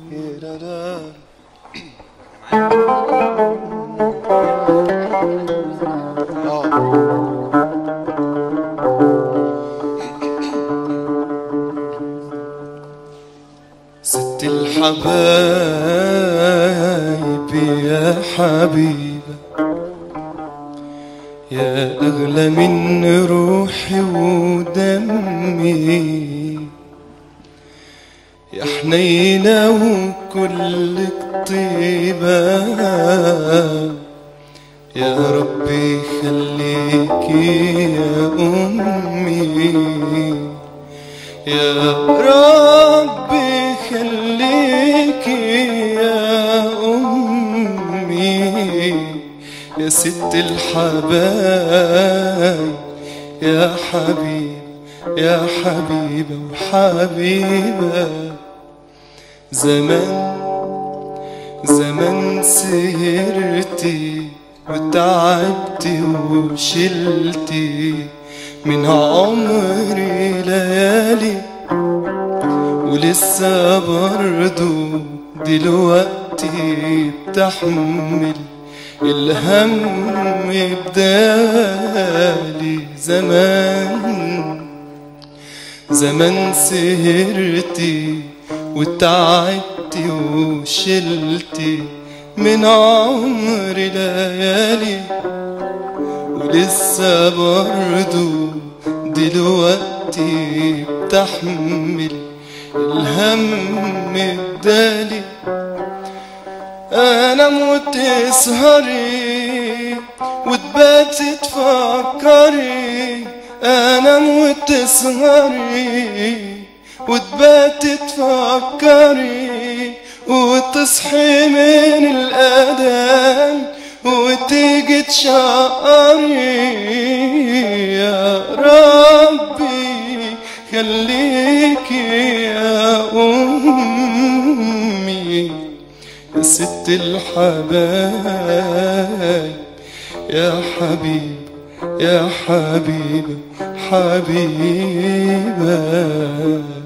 ست الحبايب يا حبيبة يا أغلى من روحي ودمي يا حنينة وكلك طيبة يا ربي خليكي يا أمي يا ربي خليكي يا أمي يا ست الحبايب يا حبيب يا حبيبة وحبيبة زمان زمان سهرتي وتعبتي وشلتي من عمري ليالي ولسه برضو دلوقتي بتحمل الهم بدالي زمان زمان سهرتي وتعبتي وشلتي من عمري ليالي ولسه برضو دلوقتي بتحمل الهم بدالي انا موت تسهري وتباتي تفكري انا موت تسهري وتباتي تفكري وتصحي من الاذان وتيجي تشقري يا ربي خليكي يا أمي يا ست الحبايب يا حبيب يا حبيبة حبيبة